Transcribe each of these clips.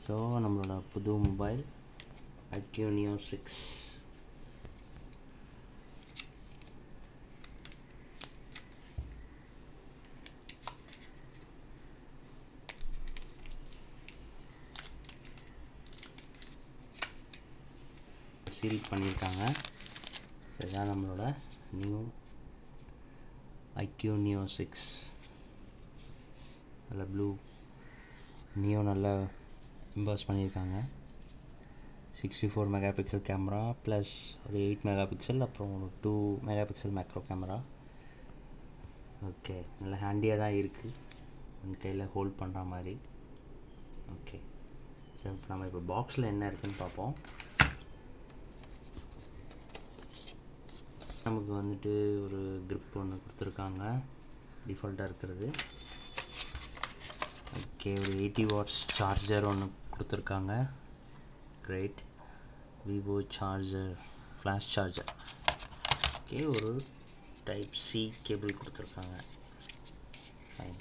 So நம்மளோட புது mobile iQOO Neo six seal பண்ணியிருக்காங்க ஸோ இதான் நம்மளோட நியூ ஐக்யூ நியோ சிக்ஸ் நல்ல ப்ளூ நியோ நல்லா இம்பர்ஸ் பண்ணியிருக்காங்க sixty four mega pixel camera plus ஒரு எயிட் மெகா பிக்சல் அப்புறம் ஒரு two mega pixel macro camera okay நல்ல ஹேண்டியாக தான் இருக்குது ஒன் கையில் ஹோல்ட் பண்ணுற மாதிரி ஓகே சரி இப்போ நம்ம இப்போ பாக்ஸில் என்ன இருக்குன்னு பார்ப்போம் நமக்கு வந்துட்டு ஒரு grip ஒன்று கொடுத்துருக்காங்க டிஃபால்ட்டாக இருக்கிறது ஓகே ஒரு எயிட்டி வாட்ஸ் சார்ஜர் ஒன்று கொடுத்துருக்காங்க great Vivo charger flash charger okay ஒரு டைப் சி கேபிள் கொடுத்துருக்காங்க ஃபைன்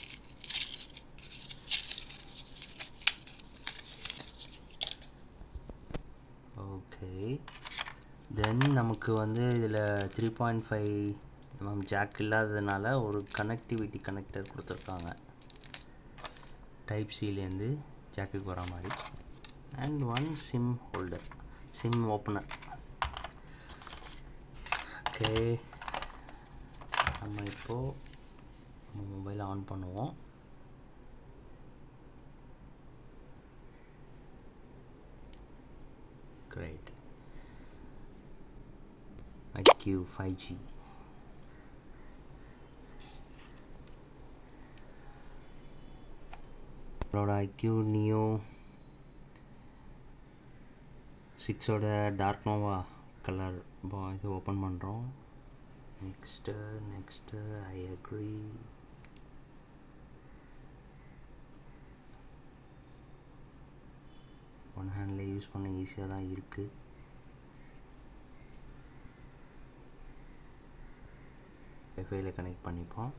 ஓகே தென் நமக்கு வந்து இதில் three point five mm jack இல்லாததுனால ஒரு கனெக்டிவிட்டி கனெக்டர் கொடுத்துருக்காங்க டைப் சிலேருந்து ஜாக்குக்கு வர மாதிரி and one SIM holder SIM opener okay நம்ம இப்போது நம்ம மொபைலை ஆன் பண்ணுவோம் கிரேட் IQ 5G. நம்மளோட ஐக்யூ நியோ சிக்ஸோட டார்க் நோவா கலர் இது ஓப்பன் பண்ணுறோம் next next I agree one handle use பண்ண ஈஸியாக தான் இருக்குது வைஃபைல கனெக்ட் பண்ணிப்போம்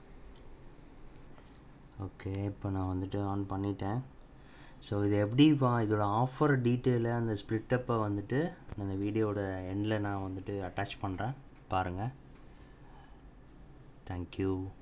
ஓகே இப்போ நான் வந்துட்டு ஆன் பண்ணிட்டேன் ஸோ இது எப்படி இப்போ இதோட ஆஃபர் டீட்டெயிலை அந்த ஸ்ப்ளிட்டப்பை வந்துட்டு அந்த வீடியோட எண்டில் நான் வந்துட்டு அட்டாச் பண்ணுறேன் பாருங்கள் தேங்க்யூ